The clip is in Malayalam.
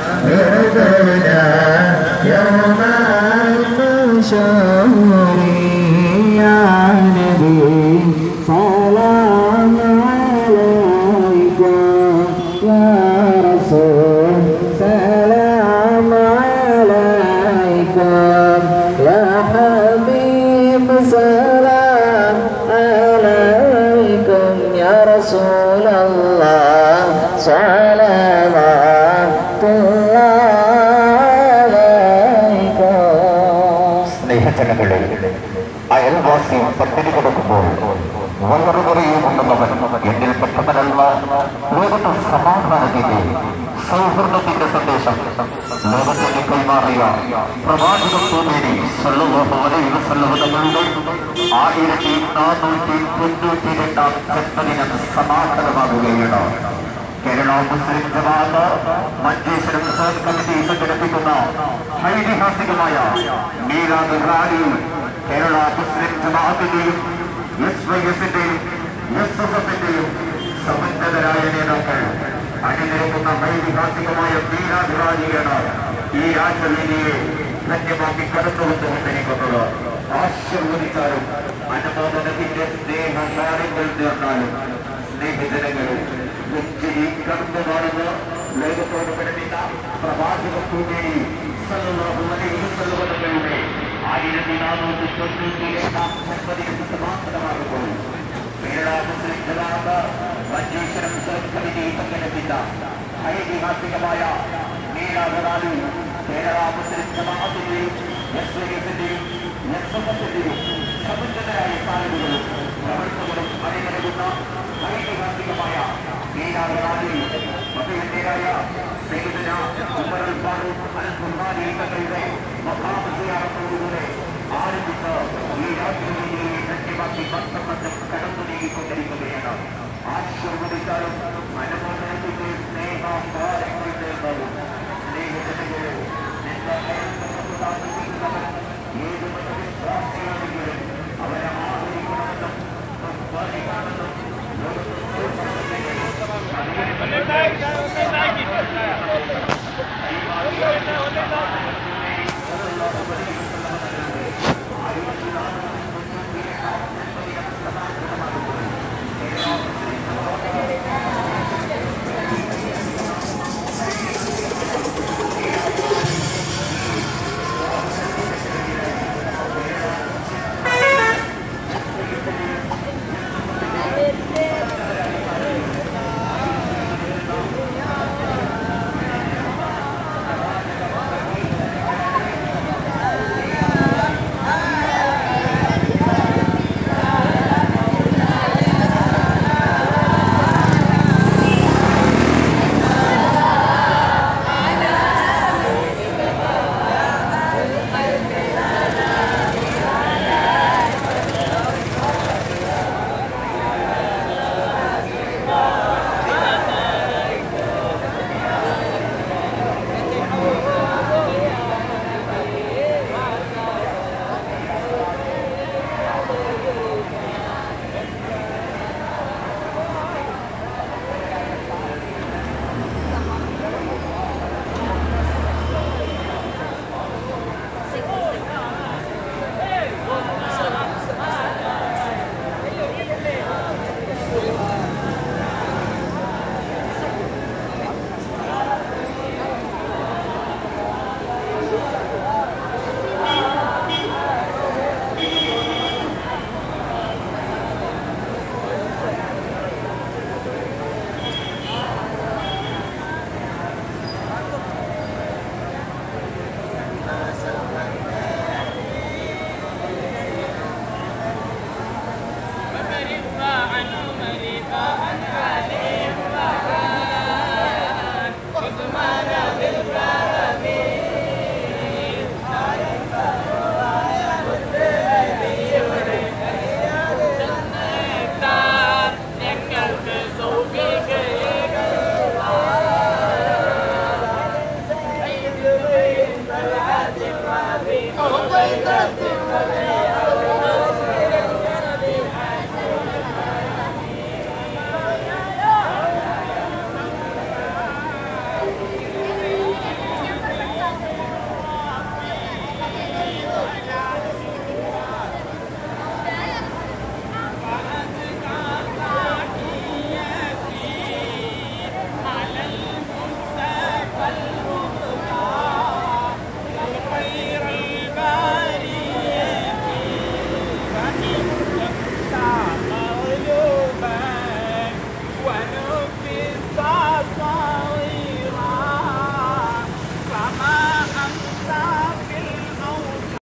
عذرنا يوم المنشور يا نبي سلام عليك يا رسول سلام عليكم يا حبيب سلام عليكم يا رسول الله صلوات الله عليكم സ്നേഹജനങ്ങളെ അയൽവാസി പട്ടിണി കൊടുക്കുമ്പോൾ വയറുകുറയുമുണ്ടെന്നവൻ എന്നിൽ പെട്ടവനല്ല ലോകത്ത് സമാധാനത്തിന്റെ സൗഹൃദത്തിന്റെ സന്ദേശം ലോകത്തിന്റെ കൈമാറിയ പ്രവാചക ഭൂമിയിലെ തങ്ങളുടെ ആയിരത്തി നാനൂറ്റി തൊണ്ണൂറ്റി രണ്ടാം ജന്മദിനം സമാധാനമാകുകയാണ് കേരള മുസ്ലിം ജമാഅത്ത് മഞ്ചേശ്വരം റിസർച്ച് കമ്മിറ്റി സംഘടിപ്പിക്കുന്ന ഐതിഹാസികമായ മീലാദ് റാലി കേരള മുസ്ലിം ജമാഅത്തിന്റെയും എസ് വൈ എസിന്റെയും എസ് എസ് എഫിന്റെയും സമന്വിതരായ നേതാക്കൾ അണിനിരക്കുന്ന ഐതിഹാസികമായ മീലാദ് റാലിയാണ് ഈ രാജവീതിയെ ധന്യമാക്കി കടന്നുകൊണ്ടുകൊണ്ടിരിക്കുന്നത് ആശീർവദിച്ചാലും അനുമോദനത്തിന്റെ സ്നേഹ നാടുകൾ നേർന്നാലും സ്നേഹിതരങ്ങളും ഉച്ചരി കടന്നു കാണുന്ന ലോകത്തോട് പഠിപ്പിച്ച പ്രവാചക ഭൂമിയിൽ സല്ലുകളുടെ ആയിരത്തി നാനൂറ്റി തൊണ്ണൂറ്റി എട്ടാം ജന്മദിനം സമാപ്തമാകുമ്പോൾ കേരള മുസ്ലിം ജമാഅത്ത് മഞ്ചേശ്വരം സെലക്ട് കമ്മിറ്റി സംഘടിപ്പിച്ച ഐതിഹാസികമായ നീലാവറാലി കേരള മുസ്ലിം ജമാഅത്തിന്റെയും എസ് ഐ എസിന്റെയും എസ് എസ് എഫിന്റെയും സമുന്നതരായ സാധനങ്ങളും പ്രവർത്തകരും അണിനിരകുന്ന ഐതിഹാസികമായ നീലാവറാലി മതേന്ത്യരായ സൈദന ഉമർ അൽ ഫാറൂഖ് അൽ ഖുർആാനി തങ്ങളുടെ മഹാമസിയാറത്തോടുകൂടെ ആരംഭിച്ച ഈ രാജ്യവിധിയെ ധന്യമാക്കി വർത്തമറ്റം കടന്നു നീങ്ങിക്കൊണ്ടിരിക്കുകയാണ് ആശീർവദിച്ചാലും അനുമോദനത്തിന്റെ സ്നേഹ